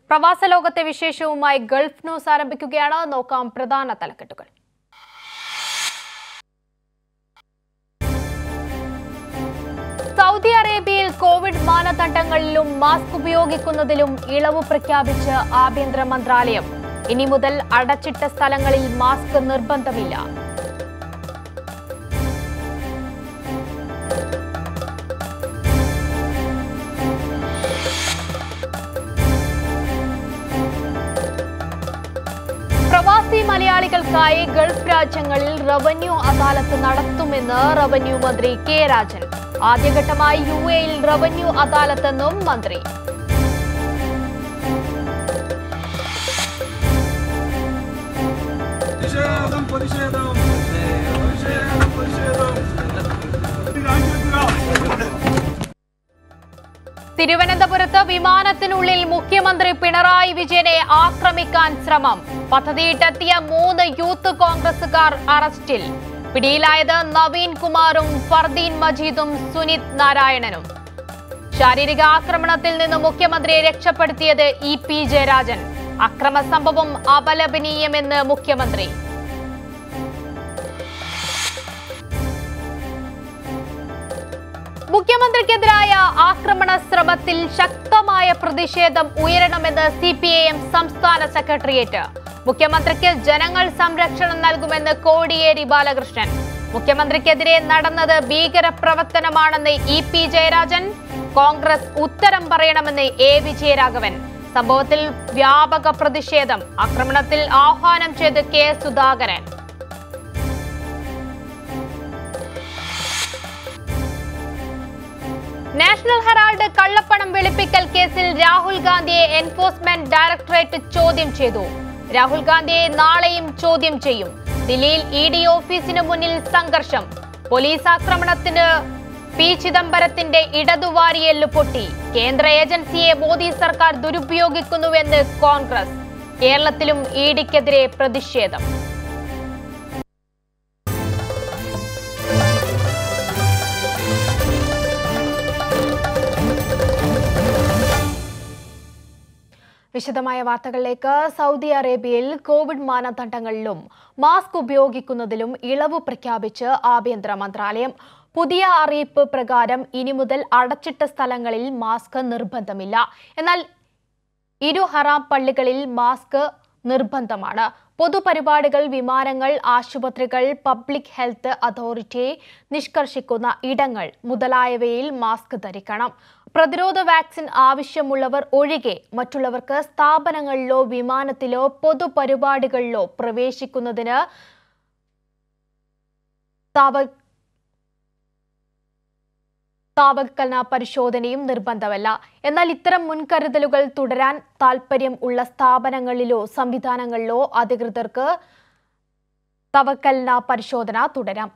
പ്രവാസ ലോകത്തെ വിശേഷവുമായി Gulf news ആരംഭിക്കുകയാണ് നോക്കാം പ്രധാന തലക്കെട്ടുകൾ സൗദി അറേബ്യയിൽ കോവിഡ് മാനദണ്ഡങ്ങളിലും മാസ്ക് ഉപയോഗിക്കുന്നതിലും ഇളവ് പ്രഖ്യാപിച്ച് ആഭ്യന്തര മന്ത്രാലയം ഇനി മുതൽ അടച്ചിട്ട സ്ഥലങ്ങളിൽ മാസ്ക് നിർബന്ധമില്ല പ്രവാസി മലയാളികൾക്കായി ഗൾഫ് രാജ്യങ്ങളിൽ റവന്യൂ അദാലത്ത് നടത്തുമെന്ന് റവന്യൂ മന്ത്രി കെ രാജൻ ആദ്യഘട്ടമായി യു എയിൽ റവന്യൂ അദാലത്തെന്നും മന്ത്രി പ്രതിഷേധം പ്രതിഷേധം പ്രതിഷേധം പ്രതിഷേധം ഇത് രാജിവെക്കുക തിരുവനന്തപുരത്ത് വിമാനത്തിനുള്ളിൽ മുഖ്യമന്ത്രി പിണറായി വിജയനെ ആക്രമിക്കാൻ ശ്രമം പദ്ധതിയിട്ടെത്തിയ മൂന്ന് യൂത്ത് കോൺഗ്രസുകാർ അറസ്റ്റിൽ പിടിയിലായത് നവീൻ കുമാറും ഫർദീൻ മജീദും സുനിത് നാരായണനും ശാരീരിക ആക്രമണത്തിൽ നിന്ന് മുഖ്യമന്ത്രിയെ രക്ഷപ്പെടുത്തിയത് ഇ പി ജയരാജൻ അക്രമ സംഭവം അപലപനീയമെന്ന് മുഖ്യമന്ത്രി മുഖ്യമന്ത്രിക്കെതിരായ ആക്രമണ ശ്രമത്തിൽ ശക്തമായ പ്രതിഷേധം ഉയരണമെന്ന് സി പി ഐ എം സംസ്ഥാന സെക്രട്ടേറിയറ്റ് മുഖ്യമന്ത്രിക്ക് ജനങ്ങൾ സംരക്ഷണം നൽകുമെന്ന് കോടിയേരി ബാലകൃഷ്ണൻ മുഖ്യമന്ത്രിക്കെതിരെ നടന്നത് ഭീകരപ്രവർത്തനമാണെന്ന് ഇ പി ജയരാജൻ കോൺഗ്രസ് ഉത്തരം പറയണമെന്ന് എ വിജയരാഘവൻ സംഭവത്തിൽ വ്യാപക പ്രതിഷേധം ആക്രമണത്തിൽ ആഹ്വാനം ചെയ്ത് കെ സുധാകരൻ നാഷണൽ ഹെറാൾഡ് കള്ളപ്പണം വെളുപ്പിക്കൽ കേസിൽ രാഹുൽ ഗാന്ധിയെ എൻഫോഴ്സ്മെന്റ് ഡയറക്ടറേറ്റ് ചോദ്യം ചെയ്തു രാഹുൽ ഗാന്ധിയെ നാളെയും ചോദ്യം ചെയ്യും ദില്ലിയിൽ ഇ ഡി ഓഫീസിന് മുന്നിൽ സംഘർഷം പോലീസ് ആക്രമണത്തിന് പി ചിദംബരത്തിന്റെ ഇടതുവാരിയെല്ല് പൊട്ടി കേന്ദ്ര ഏജൻസിയെ മോദി സർക്കാർ ദുരുപയോഗിക്കുന്നുവെന്ന് കോൺഗ്രസ് കേരളത്തിലും ഇ ഡിക്കെതിരെ പ്രതിഷേധം വിശദമായ വാർത്തകളിലേക്ക് സൗദി അറേബ്യയിൽ കോവിഡ് മാനദണ്ഡങ്ങളിലും മാസ്ക് ഉപയോഗിക്കുന്നതിലും ഇളവ് പ്രഖ്യാപിച്ച് ആഭ്യന്തര മന്ത്രാലയം പുതിയ അറിയിപ്പ് പ്രകാരം ഇനി മുതൽ അടച്ചിട്ട സ്ഥലങ്ങളിൽ മാസ്ക് നിർബന്ധമില്ല എന്നാൽ ഇരു ഹറാം പള്ളികളിൽ മാസ്ക് നിർബന്ധമാണ് പൊതുപരിപാടികൾ വിമാനങ്ങൾ ആശുപത്രികൾ പബ്ലിക് ഹെൽത്ത് അതോറിറ്റി നിഷ്കർഷിക്കുന്ന ഇടങ്ങൾ മുതലായവയിൽ മാസ്ക് ധരിക്കണം പ്രതിരോധ വാക്സിൻ ആവശ്യമുള്ളവർ ഒഴികെ മറ്റുള്ളവർക്ക് സ്ഥാപനങ്ങളിലോ വിമാനത്തിലോ പൊതുപരിപാടികളിലോ പ്രവേശിക്കുന്നതിന് താവ താവൽക്കലന പരിശോധനയും നിർബന്ധമല്ല എന്നാൽ ഇത്തരം മുൻകരുതലുകൾ തുടരാൻ താൽപ്പര്യം ഉള്ള സ്ഥാപനങ്ങളിലോ സംവിധാനങ്ങളിലോ അധികൃതർക്ക് തവക്കലന പരിശോധന തുടരാം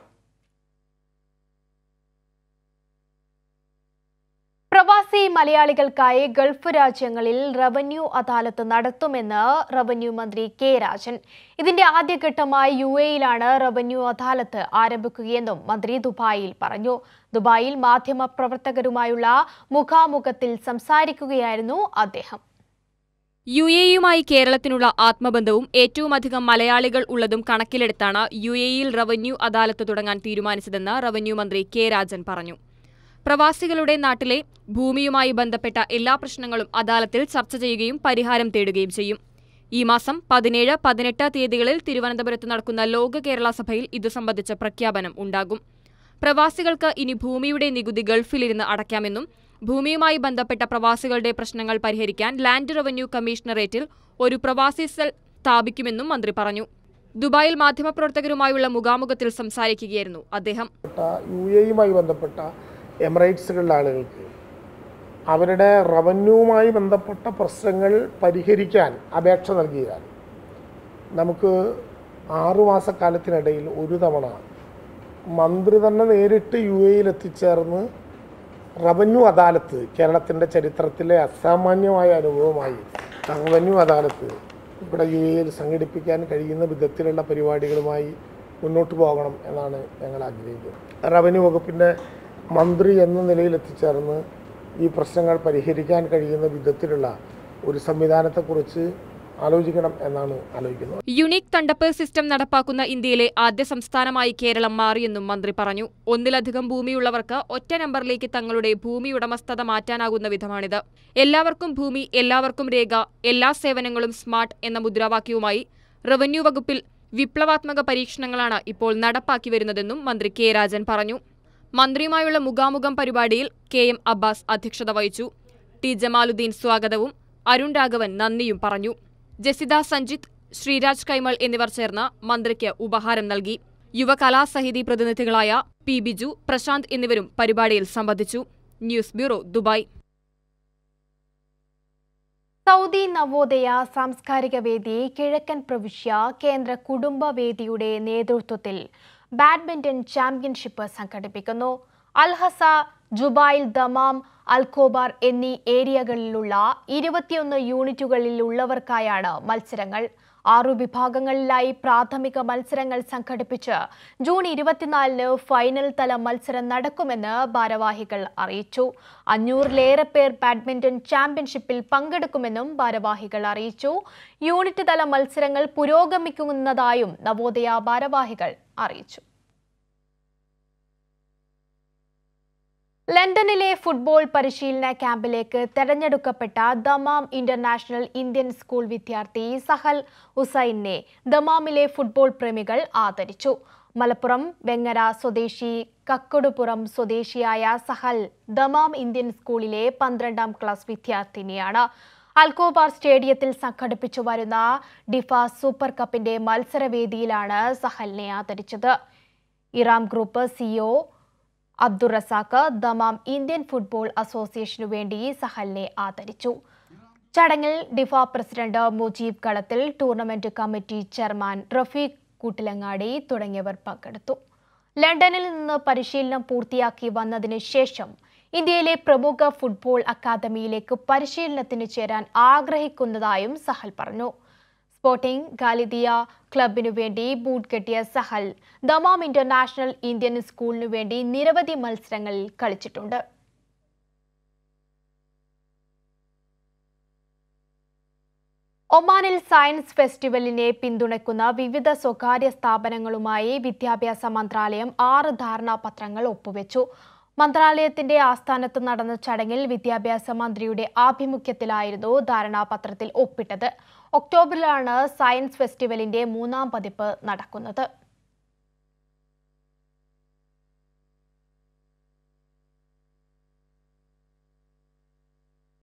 പ്രവാസി മലയാളികൾക്കായി ഗൾഫ് രാജ്യങ്ങളിൽ റവന്യൂ അദാലത്ത് നടത്തുമെന്ന് റവന്യൂ മന്ത്രി കെ രാജൻ ഇതിന്റെ ആദ്യഘട്ടമായി യു എയിലാണ് റവന്യൂ അദാലത്ത് ആരംഭിക്കുകയെന്നും മന്ത്രി ദുബായിൽ പറഞ്ഞു ദുബായിൽ മാധ്യമ പ്രവർത്തകരുമായുള്ള മുഖാമുഖത്തിൽ സംസാരിക്കുകയായിരുന്നു അദ്ദേഹം യു എയുമായി കേരളത്തിനുള്ള ആത്മബന്ധവും ഏറ്റവുമധികം മലയാളികൾ ഉള്ളതും കണക്കിലെടുത്താണ് യു എയിൽ റവന്യൂ അദാലത്ത് തുടങ്ങാൻ തീരുമാനിച്ചതെന്ന് റവന്യൂ മന്ത്രി കെ രാജൻ പറഞ്ഞു പ്രവാസികളുടെ നാട്ടിലെ ഭൂമിയുമായി ബന്ധപ്പെട്ട എല്ലാ പ്രശ്നങ്ങളും അദാലത്തിൽ ചർച്ച ചെയ്യുകയും പരിഹാരം തേടുകയും ചെയ്യും ഈ മാസം പതിനേഴ് പതിനെട്ട് തീയതികളിൽ തിരുവനന്തപുരത്ത് നടക്കുന്ന ലോക കേരള സഭയിൽ ഇതു സംബന്ധിച്ച പ്രഖ്യാപനം ഉണ്ടാകും പ്രവാസികൾക്ക് ഇനി ഭൂമിയുടെ നികുതി ഗൾഫിലിരുന്ന് അടയ്ക്കാമെന്നും ഭൂമിയുമായി ബന്ധപ്പെട്ട പ്രവാസികളുടെ പ്രശ്നങ്ങൾ പരിഹരിക്കാൻ ലാൻഡ് റവന്യൂ കമ്മീഷണറേറ്റിൽ ഒരു പ്രവാസി സെൽ സ്ഥാപിക്കുമെന്നും മന്ത്രി പറഞ്ഞു ദുബായിൽ മാധ്യമപ്രവർത്തകരുമായുള്ള മുഖാമുഖത്തിൽ സംസാരിക്കുകയായിരുന്നു അദ്ദേഹം യു എയുമായി ബന്ധപ്പെട്ട എമിറേറ്റ്സുകളിലെ ആളുകൾക്ക് അവരുടെ റവന്യൂവുമായി ബന്ധപ്പെട്ട പ്രശ്നങ്ങൾ പരിഹരിക്കാൻ അപേക്ഷ നൽകിയാൽ നമുക്ക് ആറുമാസക്കാലത്തിനിടയിൽ ഒരു തവണ മന്ത്രി തന്നെ നേരിട്ട് യു എയിൽ എത്തിച്ചേർന്ന് റവന്യൂ അദാലത്ത് കേരളത്തിൻ്റെ ചരിത്രത്തിലെ അസാമാന്യമായ അനുഭവമായി റവന്യൂ അദാലത്ത് ഇവിടെ യു എയിൽ സംഘടിപ്പിക്കാൻ കഴിയുന്ന വിധത്തിലുള്ള പരിപാടികളുമായി മുന്നോട്ട് പോകണം എന്നാണ് ഞങ്ങൾ ആഗ്രഹിക്കുന്നത് റവന്യൂ വകുപ്പിൻ്റെ മന്ത്രി എന്ന നിലയിൽ എത്തിച്ചേർന്ന് ഈ പ്രശ്നങ്ങൾ പരിഹരിക്കാൻ കഴിയുന്ന വിധത്തിലുള്ള ഒരു സംവിധാനത്തെക്കുറിച്ച് ആലോചിക്കണം എന്നാണ് ആലോചിക്കുന്നത് യുണീക് തണ്ടപ്പ് സിസ്റ്റം നടപ്പാക്കുന്ന ഇന്ത്യയിലെ ആദ്യ സംസ്ഥാനമായി കേരളം മാറിയെന്നും മന്ത്രി പറഞ്ഞു ഒന്നിലധികം ഭൂമിയുള്ളവർക്ക് ഒറ്റ നമ്പറിലേക്ക് തങ്ങളുടെ ഭൂമി ഉടമസ്ഥത മാറ്റാനാകുന്ന വിധമാണിത് എല്ലാവർക്കും ഭൂമി എല്ലാവർക്കും രേഖ എല്ലാ സേവനങ്ങളും സ്മാർട്ട് എന്ന മുദ്രാവാക്യവുമായി റവന്യൂ വകുപ്പിൽ വിപ്ലവാത്മക പരീക്ഷണങ്ങളാണ് ഇപ്പോൾ നടപ്പാക്കി വരുന്നതെന്നും മന്ത്രി കെ രാജൻ പറഞ്ഞു മന്ത്രിയുമായുള്ള മുഖാമുഖം പരിപാടിയിൽ കെ എം അബ്ബാസ് അധ്യക്ഷത വഹിച്ചു ടി ജമാലുദ്ദീൻ സ്വാഗതവും അരുൺ രാഘവൻ നന്ദിയും പറഞ്ഞു ജസിത സഞ്ജിത്ത് ശ്രീരാജ് കൈമൾ എന്നിവർ ചേർന്ന് മന്ത്രിക്ക് ഉപഹാരം നൽകി യുവകലാസഹിതി പ്രതിനിധികളായ പി ബിജു പ്രശാന്ത് എന്നിവരും പരിപാടിയിൽ സംബന്ധിച്ചു news bureau Dubai Saudi Navodaya സാംസ്കാരിക വേദി കിഴക്കൻ പ്രവിശ്യ കേന്ദ്ര കുടുംബ വേദിയുടെ നേതൃത്വത്തിൽ ബാഡ്മിന്റൺ ചാമ്പ്യൻഷിപ്പ് സംഘടിപ്പിക്കുന്നു അൽഹസ ജുബൈൽ ദമാം അൽഖോബാർ എന്നീ ഏരിയകളിലുള്ള ഇരുപത്തിയൊന്ന് യൂണിറ്റുകളിലുള്ളവർക്കായാണ് മത്സരങ്ങൾ ആറു വിഭാഗങ്ങളിലായി പ്രാഥമിക മത്സരങ്ങൾ സംഘടിപ്പിച്ച് ജൂൺ ഇരുപത്തിനാലിന് ഫൈനൽ തല മത്സരം നടക്കുമെന്ന് ഭാരവാഹികൾ അറിയിച്ചു അഞ്ഞൂറിലേറെ പേർ ബാഡ്മിന്റൺ ചാമ്പ്യൻഷിപ്പിൽ പങ്കെടുക്കുമെന്നും ഭാരവാഹികൾ അറിയിച്ചു യൂണിറ്റ് തല മത്സരങ്ങൾ പുരോഗമിക്കുന്നതായും നവോദയ ഭാരവാഹികൾ അറിയിച്ചു ലണ്ടനിലെ ഫുട്ബോൾ പരിശീലന ക്യാമ്പിലേക്ക് തെരഞ്ഞെടുക്കപ്പെട്ട ദമാം ഇന്റർനാഷണൽ ഇന്ത്യൻ സ്കൂൾ വിദ്യാർത്ഥി സഹൽ ഹുസൈനെ ദമാമിലെ ഫുട്ബോൾ പ്രേമികൾ ആദരിച്ചു മലപ്പുറം വെങ്ങര സ്വദേശി കക്കടുപുറം സ്വദേശിയായ സഹൽ ദമാം ഇന്ത്യൻ സ്കൂളിലെ പന്ത്രണ്ടാം ക്ലാസ് വിദ്യാർത്ഥിനിയാണ് അൽക്കോബാർ സ്റ്റേഡിയത്തിൽ സംഘടിപ്പിച്ചു വരുന്ന ഡിഫ സൂപ്പർ കപ്പിന്റെ മത്സരവേദിയിലാണ് സഹലിനെ ആദരിച്ചത് Eram group CEO Abdul Razak Dammam Indian football അസോസിയേഷനു വേണ്ടി സഹലിനെ ആദരിച്ചു ചടങ്ങിൽ DIFA president Mujeeb Kalathil tournament committee chairman Rafeeq Koottilangadi തുടങ്ങിയവർ പങ്കെടുത്തു ലണ്ടനിൽ നിന്ന് പരിശീലനം പൂർത്തിയാക്കി വന്നതിന് ശേഷം ഇന്ത്യയിലെ പ്രമുഖ ഫുട്ബോൾ അക്കാദമിയിലേക്ക് പരിശീലനത്തിന് ചേരാൻ ആഗ്രഹിക്കുന്നതായും സഹൽ പറഞ്ഞു സ്പോർട്ടിംഗ് ഗാലിദിയ ക്ലബിനു വേണ്ടി ബൂട്ട് കെട്ടിയ സഹൽ ദമാം ഇന്റർനാഷണൽ ഇന്ത്യൻ സ്കൂളിനു വേണ്ടി നിരവധി മത്സരങ്ങളിൽ കളിച്ചിട്ടുണ്ട് ഒമാനിൽ സയൻസ് ഫെസ്റ്റിവലിനെ പിന്തുണയ്ക്കുന്ന വിവിധ സ്വകാര്യ സ്ഥാപനങ്ങളുമായി വിദ്യാഭ്യാസ മന്ത്രാലയം ആറ് ധാരണാപത്രങ്ങൾ ഒപ്പുവെച്ചു മന്ത്രാലയത്തിന്റെ ആസ്ഥാനത്ത് നടന്ന ചടങ്ങിൽ വിദ്യാഭ്യാസ മന്ത്രിയുടെ ആഭിമുഖ്യത്തിലായിരുന്നു ധാരണാപത്രത്തിൽ ഒപ്പിട്ടത് ഒക്ടോബറിലാണ് സയൻസ് ഫെസ്റ്റിവലിന്റെ മൂന്നാം പതിപ്പ് നടക്കുന്നത്